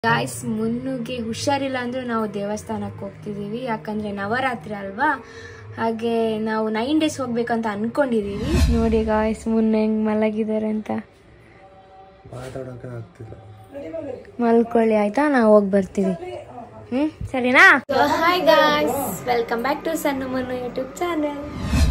Guys ಮುನ್ನುಗೆ ಹುಷಾರಿಲ್ಲ ಅಂದ್ರೆ ನಾವು ದೇವಸ್ಥಾನಕ್ಕೆ ಹೋಗ್ತಿದೀವಿ ಯಾಕಂದ್ರೆ ನವರಾತ್ರಿ ಅಲ್ವಾ ಹಾಗೆ ನಾವು ನೈನ್ ಡೇಸ್ ಹೋಗ್ಬೇಕಂತ ಅನ್ಕೊಂಡಿದೀವಿ ನೋಡಿ ಗಾಯ್ಸ್ ಮುನ್ನ ಹೆಂಗ್ ಮಲಗಿದ್ದಾರೆ ಅಂತ ಮಾತಾಡೋಕೆ ಆಗ್ತಿಲ್ಲ ಮಲ್ಕೊಳ್ಳಿ ಆಯ್ತಾ ನಾವು ಹೋಗಿ ಬರ್ತೀವಿ ಹ್ಮ್ ಸರಿನಾ hi guys welcome back to ಸಣ್ಣ Munnu YouTube channel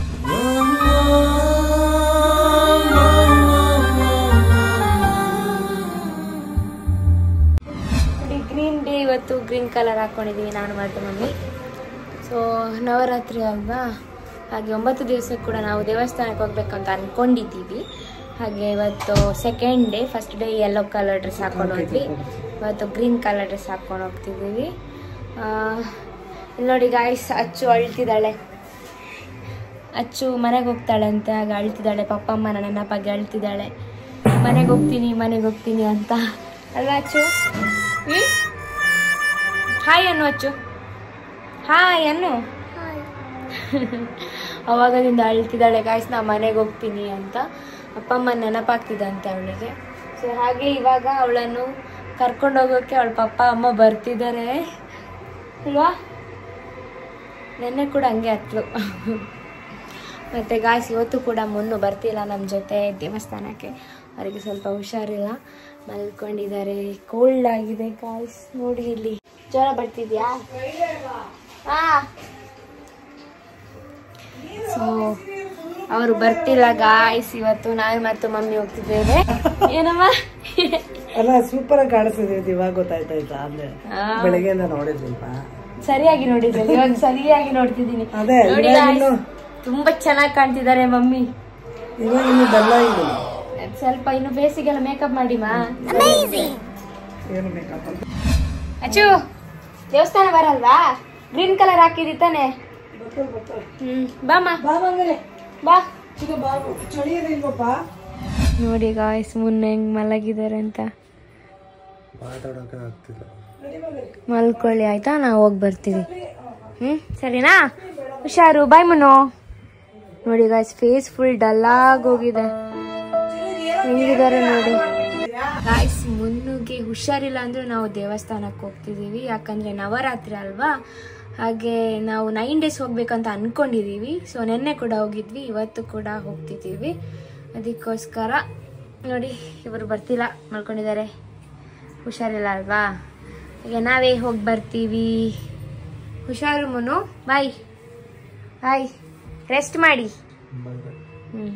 green day ಇವತ್ತು ಗ್ರೀನ್ ಕಲರ್ ಹಾಕೊಂಡಿದೀವಿ ನಾನು ಮತ್ತು ಮಮ್ಮಿ ಸೊ ನವರಾತ್ರಿ ಅಲ್ವಾ ಹಾಗೆ ಒಂಬತ್ತು ದಿವಸ ಕೂಡ ನಾವು ದೇವಸ್ಥಾನಕ್ಕೆ ಹೋಗ್ಬೇಕು ಅಂತ ಅನ್ಕೊಂಡಿದ್ದೀವಿ ಹಾಗೆ ಇವತ್ತು second day first day yellow colour dress ಹಾಕೊಂಡು ಹೋದ್ವಿ ಇವತ್ತು ಗ್ರೀನ್ ಕಲರ್ ಡ್ರೆಸ್ ಹಾಕೊಂಡು ಹೋಗ್ತಿದ್ದೀವಿ ಆ, ಇಲ್ಲಿ ನೋಡಿ ಗಾಯ್ಸ್ ಅಚ್ಚು ಅಳ್ತಿದ್ದಾಳೆ ಅಚ್ಚು ಮನೆಗೆ ಹೋಗ್ತಾಳೆ ಅಂತ ಆಗ ಅಳ್ತಿದ್ದಾಳೆ ಪಪ್ಪಮ್ಮನ ನೆನಪಾಗಿ ಅಳ್ತಿದ್ದಾಳೆ ಮನೆಗೆ ಹೋಗ್ತೀನಿ ಮನೆಗೆ ಹೋಗ್ತೀನಿ ಅಂತ ಅಲ್ವಾ ಅಚ್ಚು ಹ್ಮ್ ಹಾಯ್ ಅನ್ನು ಅಚ್ಚು ಹಾಯ್ ಅನ್ನು ಅವಾಗದಿಂದ ಅಳ್ತಿದ್ದಾಳೆ ಗಾಯ್ಸ್ ನಾ ಮನೆಗೆ ಹೋಗ್ತೀನಿ ಅಂತ ಅಪ್ಪಮ್ಮ ನೆನಪಾಗ್ತಿದಂತೆ ಅವಳಿಗೆ ಸೊ ಹಾಗೆ ಇವಾಗ ಅವಳನ್ನು ಕರ್ಕೊಂಡು ಹೋಗೋಕೆ ಅವಳ ಪಪ್ಪ ಅಮ್ಮ ಬರ್ತಿದ್ದಾರೆ ಅಲ್ವಾ ನೆನ್ನೆ ಕೂಡ ಹಂಗೆ ಹತ್ಲು ಮತ್ತು ಗಾಯ್ಸ್ ಇವತ್ತು ಕೂಡ ಮುನ್ನು ಬರ್ತಿಲ್ಲ ನಮ್ಮ ಜೊತೆ ದೇವಸ್ಥಾನಕ್ಕೆ ಅವರಿಗೆ ಸ್ವಲ್ಪ ಹುಷಾರಿಲ್ಲ ಮಲ್ಕೊಂಡಿದ್ದಾರೆ ಕೋಲ್ಡ್ ಆಗಿದೆ ಗಾಯ್ಸ್ ನೋಡಿ ಇಲ್ಲಿ ಜ್ವರ ಬರ್ತಿದ್ಯಾ ಹಾ ಸೊ ಅವರು ಬರ್ತಿಲ್ಲ ಗಾಯ್ಸ್ ಇವತ್ತು ನಾನು ಮತ್ತು ಮಮ್ಮಿ ಹೋಗ್ತಿದ್ದೇವೆ ಏನಮ್ಮ ಅಲ್ಲ ಸೂಪರ್ ಆಗಿ ಕಾಣಿಸ್ತಿದೆ ಇವಾಗ ಗೊತ್ತಾಯ್ತಾಯ್ತಾ ಅಂದ್ರೆ ಆ, ಬೆಳಗ್ಗೆಯಿಂದ ನೋಡಿದ್ವಿಲ್ಪ ಸರಿಯಾಗಿ ನೋಡಿದ್ದೆ ಇವಾಗ ಸರಿಯಾಗಿ ನೋಡ್ತಿದ್ದೀನಿ ಅದೇ ನೋಡಿ ಇವಾಗ guys, ಇನ್ನು ತುಂಬಾ ಚೆನ್ನಾಗಿ ಕಾಣ್ತಿದ್ದಾರೆ ಮಮ್ಮಿ ಇವಾಗ ಇನ್ನು ಬೆಲ್ಲ ಇದೆ ಸ್ವಲ್ಪ ಇನ್ನು ಫೇಸಿಗೆಲ್ಲ ಮೇಕಪ್ ಮಾಡಿ ಮಾ ಏನು ಬೇಕಪ್ಪ ಅಚ್ಚು ದೇವಸ್ಥಾನ ಬರಲ್ವಾ ಗ್ರೀನ್ ಕಲರ್ ಹಾಕಿದಿ ತಾನೆ ಹ್ಮ್ ಬಾಮ ಬಾ ಬಂದ್ರೆ ಬಾ ಈಗ ಬಾ ಚಳಿ ಇಲ್ವಪ್ಪ ನೋಡಿ ಗಾಯ್ಸ್ ಮುನ್ನ ಹೆಂಗ್ ಮಲಗಿದ್ದಾರೆ ಅಂತ ಮಾತಾಡೋಕೆ ಆಗ್ತಿಲ್ಲ ಮಲ್ಕೊಳ್ಳಿ ಆಯ್ತಾ ನಾವು ಹೋಗಿ ಬರ್ತೀವಿ ಹ್ಮ್ ಸರಿನಾ ಹುಷಾರು ಬಾಯ್ ಮುನ್ನು ನೋಡಿ ಗಾಯ್ಸ್ ಫೇಸ್ ಫುಲ್ ಡಲ್ ಆಗಿ ಹೋಗಿದೆ ಹೆಂಗಿದ್ದಾರೆ ನೋಡಿ ಗಾಯ್ಸ್ ಮುನ್ನುಗೆ ಹುಷಾರಿಲ್ಲ ಅಂದ್ರೆ ನಾವು ದೇವಸ್ಥಾನಕ್ಕೆ ಹೋಗ್ತಿದೀವಿ ಯಾಕಂದ್ರೆ ನವರಾತ್ರಿ ಅಲ್ವಾ ಹಾಗೆ ನಾವು ನೈನ್ ಡೇಸ್ ಹೋಗ್ಬೇಕಂತ ಅನ್ಕೊಂಡಿದೀವಿ ಸೊ ನಿನ್ನೆ ಕೂಡ ಹೋಗಿದ್ವಿ ಇವತ್ತು ಕೂಡ ಹೋಗ್ತಿದ್ದೀವಿ ಅದಕ್ಕೋಸ್ಕರ ನೋಡಿ ಇವರು ಬರ್ತಿಲ್ಲ ಮಲ್ಕೊಂಡಿದ್ದಾರೆ ಹುಷಾರಿಲ್ಲ ಅಲ್ವಾ ಈಗ ನಾವೇ ಹೋಗಿ ಬರ್ತೀವಿ ಹುಷಾರು ಮುನು ಬಾಯ್ ಬಾಯ್ ರೆಸ್ಟ್ ಮಾಡಿ ಹ್ಮ್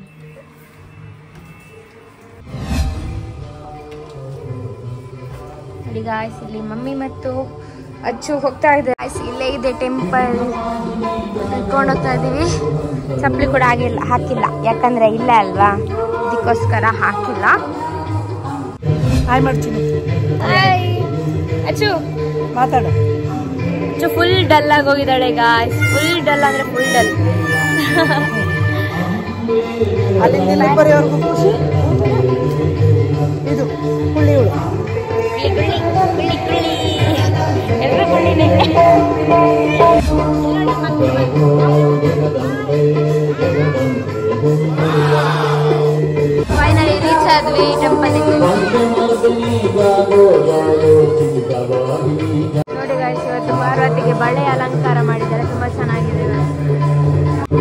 ನೋಡಿ ಗಾಯ್ಸ್ ಇಲ್ಲಿ ಮಮ್ಮಿ ಮತ್ತು ಅಚ್ಚು ಹೋಗ್ತಾ ಇದೆ ಗಾಯ್ಸ್ ಇಲ್ಲೇ ಇದೆ ಟೆಂಪಲ್ ಕರ್ಕೊಂಡು ಹೋಗ್ತಾ ಇದೀವಿ ಚಪ್ಪಲಿ ಕೂಡ ಆಗಿಲ್ಲ ಹಾಕಿಲ್ಲ ಯಾಕಂದ್ರೆ ಇಲ್ಲ ಅಲ್ವಾ ಅದಕ್ಕೋಸ್ಕರ ಹಾಕಿಲ್ಲ ಹಾಯ್ ಮಾಡ್ತೀನಿ ಹಾಯ್ ಅಚ್ಚು ಮಾತಾಡು ಅಚ್ಚು ಫುಲ್ ಡಲ್ ಆಗಿ ಹೋಗಿದ್ದಾಳೆ ಗಾಯ್ಸ್ ಫುಲ್ ಡಲ್ ಅಂದ್ರೆ ಫುಲ್ ಡಲ್ ಅಲ್ಲಿಂದ ಇಲ್ಲಿಗೆ ಬರೋವರೆಗೂ ಖುಷಿ ಇದು ಹುಳಿ ಹುಳು ಕುಳ್ಳಿ ಕುಳ್ಳಿ ಕುಳ್ಳಿ ಎಲ್ರು ಕುಳ್ಳಿನೇ ಫೈನಲಿ ರೀಚ್ ಆದ್ವಿ ಟೆಂಪಲ್ ನೋಡಿ ಗಾಯ್ಸ್ ಇವತ್ತು ಪಾರ್ವತಿಗೆ ಬಳೆ ಅಲಂಕಾರ ಮಾಡಿದ್ದಾರೆ ತುಂಬಾ ಚೆನ್ನಾಗಿದೆ guys.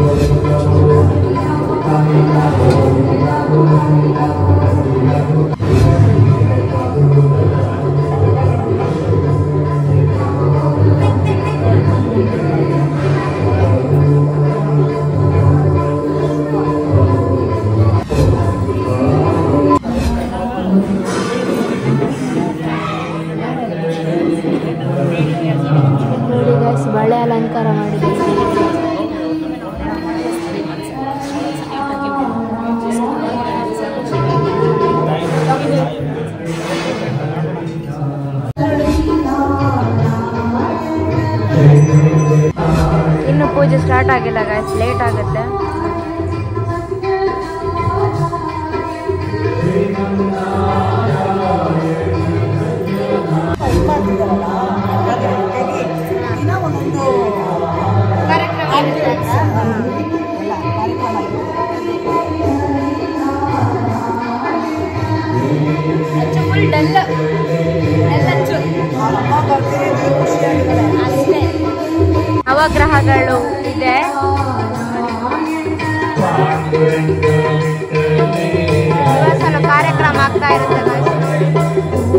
ನೋಡಿ ಗಾಯ್ಸ್ ಬಳೆ ಅಲಂಕಾರ ಮಾಡಿದ್ದಾರೆ ಇನ್ನು ಪೂಜೆ ಸ್ಟಾರ್ಟ್ ಆಗಿಲ್ಲ ಗಾಯ್ಸ್ ಲೇಟ್ ಆಗುತ್ತೆ ಮಾಡ್ತಿದ್ದಾರಲ್ಲ ಹಾಗಾಗಿ ದಿನ ಒಂದೊಂದು ಕಾರ್ಯಕ್ರಮ ಎಲ್ಲ ಕಾರ್ಯಕ್ರಮ ಫುಲ್ ಡಲ್ ಡಲ್ ಹಚ್ಚು ನವಗ್ರಹಗಳು ಇದೆ ದಿವಸಲು ಕಾರ್ಯಕ್ರಮ ಆಗ್ತಾ ಇರುತ್ತೆ guys.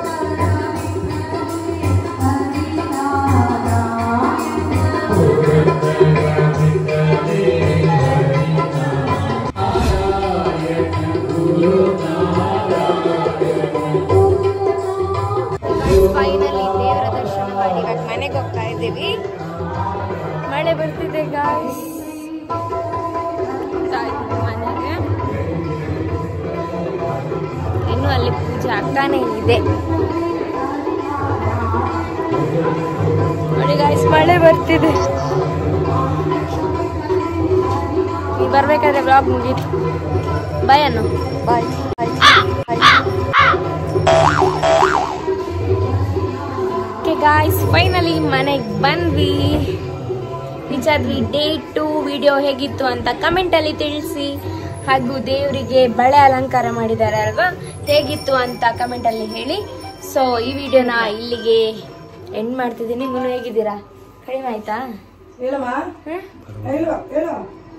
ಫೈನಲಿ ದೇವರ ದರ್ಶನ ಮಾಡಿ ಇವಾಗ ಮನೆಗೆ ಹೋಗ್ತಾ ಇದ್ದೀವಿ ಮಳೆ ಬರ್ತಿದೆ ಗಾಯ್ಸ್ ಮನೆಗೆ ಇನ್ನು ಅಲ್ಲಿ ಪೂಜೆ ಆಗ್ತಾನೆ ಇದೆ ನೋಡಿ ಗಾಯ್ಸ್ ಮಳೆ ಬರ್ತಿದೆ ನೀವು ಬರ್ಬೇಕಾದ್ರೆ ಬ್ಲಾಗ್ ಮುಗೀತು ಬಾಯ್ ಅನ್ನು ಬಾಯ್ ಓಕೆ ಗಾಯ್ಸ್ ಫೈನಲಿ ಮನೆಗೆ ಬಂದ್ವಿ ನಿಜಾದ್ವಿ ಡೇ ಟು ವಿಡಿಯೋ ಹೇಗಿತ್ತು ಅಂತ ಕಮೆಂಟಲ್ಲಿ ತಿಳಿಸಿ ಹಾಗೂ ದೇವರಿಗೆ ಬಳೆ ಅಲಂಕಾರ ಮಾಡಿದ್ದಾರೆ ಅಲ್ವಾ ಹೇಗಿತ್ತು ಅಂತ ಕಮೆಂಟಲ್ಲಿ ಹೇಳಿ ಸೊ ಈ ವಿಡಿಯೋನ ಇಲ್ಲಿಗೆ ಎಂಡ್ ಮಾಡ್ತಿದ್ದೀನಿ ನೀವು ಹೇಗಿದ್ದೀರಾ ಕಡಿಮೆ ಆಯ್ತಾ ಹೇಳಮ್ಮ ಹ್ಮ್? ಹೇಳು ಹೇಳು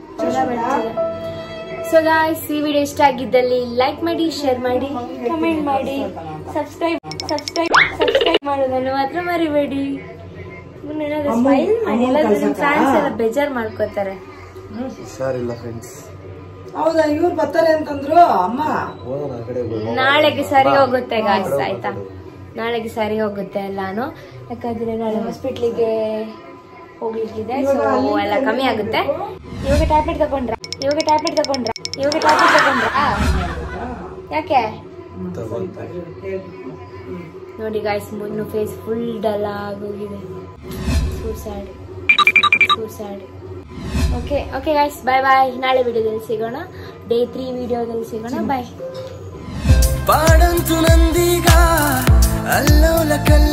ಸೊ ಗಾಯ್ಸ್ ಈ ವಿಡಿಯೋ ಇಷ್ಟ ಆಗಿದ್ದಲ್ಲಿ ಲೈಕ್ ಮಾಡಿ ಶೇರ್ ಮಾಡಿ ಕಮೆಂಟ್ ಮಾಡಿ ಸಬ್ಸ್ಕ್ರೈಬ್ ಸಬ್ಸ್ಕ್ರೈಬ್ ಸಬ್ಸ್ಕ್ರೈಬ್ ಮಾಡೋದನ್ನು ಮಾತ್ರ ಮರಿಬೇಡಿ ಮುನ್ನೇನಾದ್ರೂ ಅಮ್ಮ- ಸ್ಮೈಲ್ ಮಾಡಿ ಅಮ್ಮ ಎಲ್ಲಾದ್ರೂ ನಿಮ್ ಕಳ್ಸಕ್ಕ? ಫ್ಯಾನ್ಸ್ ಎಲ್ಲ ಬೇಜಾರ್ ಮಾಡ್ಕೋತಾರೆ ಹುಷಾರಿಲ್ಲ ಫ್ರೆಂಡ್ಸ್ ಹೌದಾ ಇವ್ರು ಬರ್ತಾರೆ ಅಂತಂದ್ರು ಅಮ್ಮ ಹೋಗೋಣ ಆ ಕಡೆ ಹೋಗೋಣ. ನಾಳೆಗೆ ಸರಿ ಹೋಗುತ್ತೆ ಗಾಯ್ಸ್ ಆಯ್ತಾ ನಾಳೆಗೆ ಸರಿ ಹೋಗುತ್ತೆ ಎಲ್ಲಾನು ಯಾಕಂದ್ರೆ ನಾಳೆ ಹಾಸ್ಪಿಟ್ಲಿಗೆ ಹೋಗ್ಲಿಕ್ಕಿದೆ ಸೊ ಎಲ್ಲ ಕಮ್ಮಿ ಆಗುತ್ತೆ ಇವಾಗ ಟ್ಯಾಬ್ಲೆಟ್ ತಗೊಂಡ್ರ ಇವಾಗ ಟ್ಯಾಬ್ಲೆಟ್ ತಗೊಂಡ್ರ ಇವಾಗ ಟ್ಯಾಬ್ಲೆಟ್ ತಗೊಂಡ್ರ ಯಾಕೆ ತಗೊಂತಾರೆ. ನೋಡಿ guys Munnu face full dull ಆಗೋಗಿದೆ suicide suicide okay okay guys bye bye ನಾಳೆ ವಿಡಿಯೋದಲ್ಲಿ ಸಿಗೋಣ ಡೇ ತ್ರೀ ವಿಡಿಯೋದಲ್ಲಿ ಸಿಗೋಣ ಬಾಯ್ ಪಾಡಂತು ನಂದೀಗ ಅಲ್ಲೋಲ ಕಲ್ಲ